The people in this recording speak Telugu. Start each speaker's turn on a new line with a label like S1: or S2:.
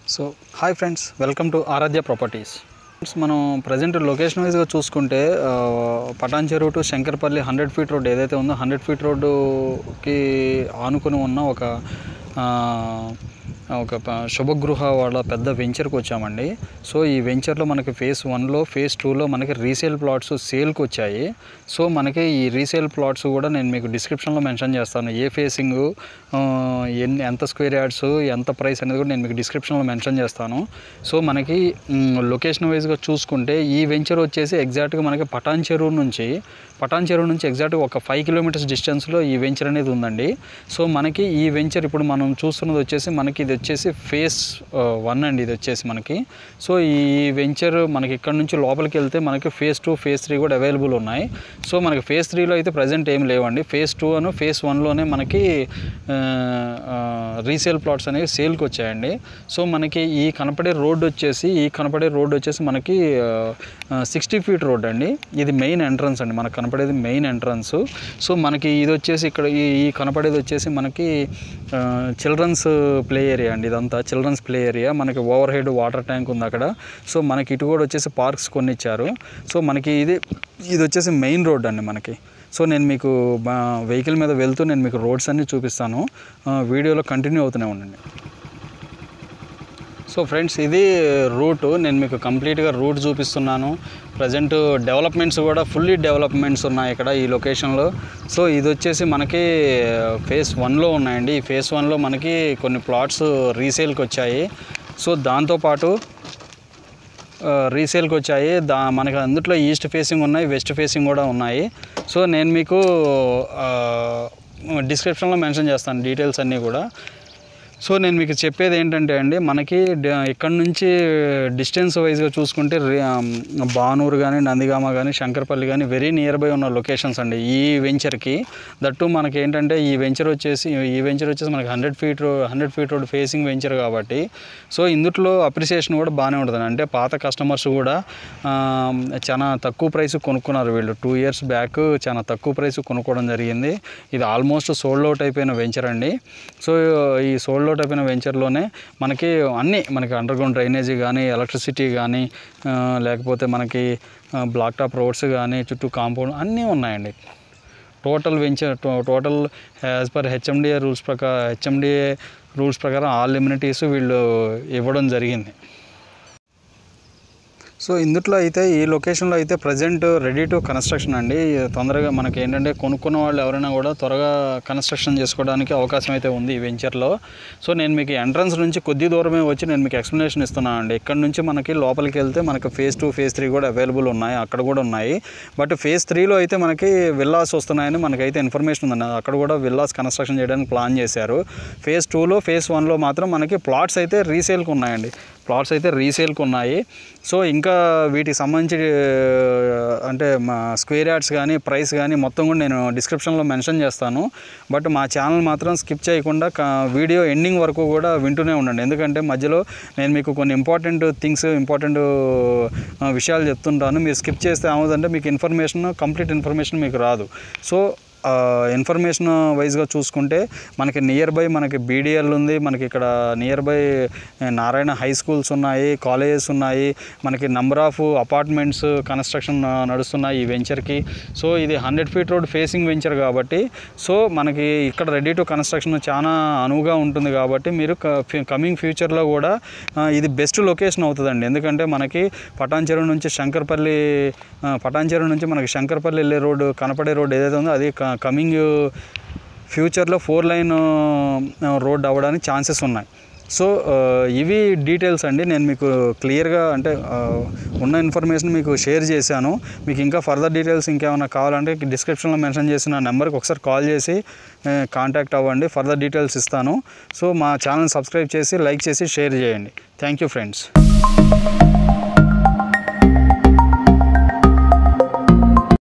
S1: so hi friends welcome to Aradhya properties friends మనం ప్రజెంట్ లొకేషన్ వైజ్గా చూసుకుంటే ఆ, Patancheru to Shankarpally hundred feet road ఏదైతే ఉందో హండ్రెడ్ ఫీట్ రోడ్డుకి ఆనుకుని ఉన్న ఒక ఆ, ఒక ప- శుభగృహ వాళ్ళ పెద్ద వెంచర్కి వచ్చామండి సో ఈ వెంచర్లో మనకి ఫేస్ వన్లో ఫేస్ టూలో మనకి రీసేల్ ప్లాట్స్ సేల్కి వచ్చాయి సో మనకి ఈ రీసేల్ ప్లాట్స్ కూడా నేను మీకు డిస్క్రిప్షన్లో మెన్షన్ చేస్తాను ఏ ఫేసింగ్ ఎన్ని ఎంత స్క్వేర్ యార్డ్స్ ఎంత ప్రైస్ అనేది కూడా నేను మీకు డిస్క్రిప్షన్లో మెన్షన్ చేస్తాను సో మనకి లొకేషన్ వైజ్గా చూసుకుంటే ఈ వెంచర్ వచ్చేసి ఎగ్జాక్ట్గా మనకి పటాన్ చెరువు నుంచి పటాన్ చెరువు నుంచి ఎగ్జాక్ట్గా ఒక ఫైవ్ కిలోమీటర్స్ డిస్టెన్స్లో ఈ వెంచర్ అనేది ఉందండి సో మనకి ఈ వెంచర్ ఇప్పుడు మనం చూస్తున్నది వచ్చేసి మనకి ఇది వచ్చేసి ఫేస్ వన్ అండి ఇది వచ్చేసి మనకి సో ఈ వెంచర్ మనకి ఇక్కడ నుంచి లోపలికి వెళ్తే మనకి ఫేస్ టూ ఫేస్ త్రీ కూడా అవైలబుల్ ఉన్నాయి సో మనకి ఫేస్ త్రీలో అయితే ప్రజెంట్ ఏం లేవండి ఫేస్ టూ అను ఫేస్ వన్లోనే మనకి రీసేల్ ప్లాట్స్ అనేవి సేల్కి వచ్చాయండి సో మనకి ఈ కనపడే రోడ్ వచ్చేసి ఈ కనపడే రోడ్ వచ్చేసి మనకి సిక్స్టీ ఫీట్ రోడ్ అండి ఇది మెయిన్ ఎంట్రన్స్ అండి మనకు కనపడేది మెయిన్ ఎంట్రన్స్ సో మనకి ఇది వచ్చేసి ఇక్కడ ఈ ఈ కనపడేది వచ్చేసి మనకి చిల్డ్రన్స్ ప్లే ఏరియా అండి ఇదంతా చిల్డ్రన్స్ ప్లే ఏరియా మనకి ఓవర్ హెడ్ వాటర్ ట్యాంక్ ఉంది అక్కడ సో మనకి ఇటు కూడా వచ్చేసి పార్క్స్ కొన్ని ఇచ్చారు సో మనకి ఇది ఇది వచ్చేసి మెయిన్ రోడ్ అండి మనకి సో నేను మీకు వెహికల్ మీద వెళ్తూ నేను మీకు రోడ్స్ అన్నీ చూపిస్తాను ఆ, వీడియోలో కంటిన్యూ అవుతూనే ఉండండి సో ఫ్రెండ్స్ ఇది రూట్ నేను మీకు కంప్లీట్గా రూట్ చూపిస్తున్నాను ప్రజెంట్ డెవలప్మెంట్స్ కూడా ఫుల్లీ డెవలప్మెంట్స్ ఉన్నాయి ఇక్కడ ఈ లొకేషన్లో సో ఇది వచ్చేసి మనకి ఫేస్ వన్లో ఉన్నాయండి ఈ ఫేస్ వన్లో మనకి కొన్ని ప్లాట్స్ రీసేల్కి వచ్చాయి సో దాంతోపాటు రీసేల్కి వచ్చాయి దా మనకి అందుట్లో ఈస్ట్ ఫేసింగ్ ఉన్నాయి వెస్ట్ ఫేసింగ్ కూడా ఉన్నాయి సో నేను మీకు డిస్క్రిప్షన్లో మెన్షన్ చేస్తాను డీటెయిల్స్ అన్నీ కూడా సో నేను మీకు చెప్పేది ఏంటంటే అండి మనకి డ- ఇక్కడ నుంచి డిస్టెన్స్ వైజ్గా చూసుకుంటే రి- ఆమ్, బానూరు కానీ నందిగామ కానీ శంకర్పల్లి కానీ వెరీ నియర్ బై ఉన్న లొకేషన్స్ అండి ఈ వెంచర్కి దట్టు మనకి ఏంటంటే ఈ వెంచర్ వచ్చేసి ఈ వెంచర్ వచ్చేసి మనకి hundred feet hundred feet road facing venture కాబట్టి సో ఇందుట్లో అప్రిసియేషన్ కూడా బాగానే ఉంటుంది అంటే పాత కస్టమర్స్ కూడా ఆమ్, చాలా తక్కువ ప్రైస్ కొనుక్కున్నారు వీళ్ళు టూ ఇయర్స్ బ్యాక్ చాలా తక్కువ ప్రైస్ కొనుక్కోవడం జరిగింది ఇది ఆల్మోస్ట్ సోల్డ్ అవుట్ అయిపోయిన వెంచర్ అండి సో ఈ సోల్డ్ అవుట్ అయిపోయిన వెంచర్లోనే మనకి అన్నీ మనకి అండర్ గ్రౌండ్ డ్రైనేజీ కానీ ఎలక్ట్రిసిటీ కానీ ఆ, లేకపోతే మనకి బ్లాక్ టాప్ రోడ్స్ కానీ చుట్టూ కాంపౌండ్ అన్నీ ఉన్నాయండి total venture total as per HMDA rules ప్రకారం హెచ్ఎండిఏ రూల్స్ ప్రకారం ఆల్ ఇమ్యూనిటీస్ వీళ్ళు ఇవ్వడం జరిగింది సో ఇందుట్లో అయితే ఈ లొకేషన్లో అయితే ప్రజెంట్ రెడీ టు కన్స్ట్రక్షన్ అండి తొందరగా మనకి ఏంటంటే కొనుక్కున్న వాళ్ళు ఎవరైనా కూడా త్వరగా కన్స్ట్రక్షన్ చేసుకోవడానికి అవకాశం అయితే ఉంది ఈ వెంచర్లో సో నేను మీకు ఎంట్రన్స్ నుంచి కొద్ది దూరమే వచ్చి నేను మీకు ఎక్స్ప్లెనేషన్ ఇస్తున్నాను అండి ఇక్కడ నుంచి మనకి లోపలికి వెళ్తే మనకి ఫేజ్ టూ ఫేజ్ త్రీ కూడా అవైలబుల్ ఉన్నాయి అక్కడ కూడా ఉన్నాయి బట్ ఫేజ్ త్రీలో అయితే మనకి విల్లాస్ వస్తున్నాయని మనకైతే ఇన్ఫర్మేషన్ ఉందండి అక్కడ కూడా విల్లాస్ కన్స్ట్రక్షన్ చేయడానికి ప్లాన్ చేశారు ఫేజ్ టూలో ఫేజ్ వన్లో మాత్రం మనకి ప్లాట్స్ అయితే రీసేల్కి ఉన్నాయండి ప్లాట్స్ అయితే రీసేల్కి ఉన్నాయి సో ఇంకా వీటికి సంబంధించి ఆ, అంటే మా స్క్వేర్ యార్డ్స్ కానీ ప్రైస్ కానీ మొత్తం కూడా నేను డిస్క్రిప్షన్లో మెన్షన్ చేస్తాను బట్ మా ఛానల్ మాత్రం స్కిప్ చేయకుండా క- వీడియో ఎండింగ్ వరకు కూడా వింటూనే ఉండండి ఎందుకంటే మధ్యలో నేను మీకు కొన్ని ఇంపార్టెంట్ థింగ్స్ ఇంపార్టెంట్ విషయాలు చెప్తుంటాను మీరు స్కిప్ చేస్తే ఏమవుతుందంటే మీకు ఇన్ఫర్మేషన్ కంప్లీట్ ఇన్ఫర్మేషన్ మీకు రాదు సో ఇన్ఫర్మేషన్ వైజ్గా చూసుకుంటే మనకి నియర్ బై మనకి బీడిఎల్ ఉంది మనకి ఇక్కడ near by Narayana high schools ఉన్నాయి కాలేజెస్ ఉన్నాయి మనకి నంబర్ ఆఫ్ అపార్ట్మెంట్స్ కన్స్ట్రక్షన్ నడుస్తున్నాయి ఈ వెంచర్కి సో ఇది hundred feet road facing venture కాబట్టి సో మనకి ఇక్కడ రెడీ టు కన్స్ట్రక్షన్ చాలా అనువుగా ఉంటుంది కాబట్టి మీరు కమింగ్ ఫ్యూచర్లో కూడా ఆ, ఇది బెస్ట్ లొకేషన్ అవుతుందండి ఎందుకంటే మనకి పటాన్ చెరువు నుంచి శంకర్పల్లి ఆ, పటాన్ చెరువు నుంచి మనకి శంకర్పల్లి వెళ్ళే రోడ్డు కనపడే రోడ్ ఏదైతే ఉందో అది కమింగ్ ఫ్యూచర్లో ఫోర్ లైన్ రోడ్ అవ్వడానికి ఛాన్సెస్ ఉన్నాయి సో ఆ, ఇవి డీటెయిల్స్ అండి నేను మీకు క్లియర్గా అంటే ఆ, ఉన్న ఇన్ఫర్మేషన్ మీకు షేర్ చేశాను మీకు ఇంకా ఫర్దర్ డీటెయిల్స్ ఇంకేమైనా కావాలంటే డిస్క్రిప్షన్లో మెన్షన్ చేసిన నెంబర్కి ఒకసారి కాల్ చేసి కాంటాక్ట్ అవ్వండి ఫర్దర్ డీటెయిల్స్ ఇస్తాను సో మా ఛానల్ సబ్స్క్రైబ్ చేసి లైక్ చేసి షేర్ చేయండి థ్యాంక్ యూ ఫ్రెండ్స్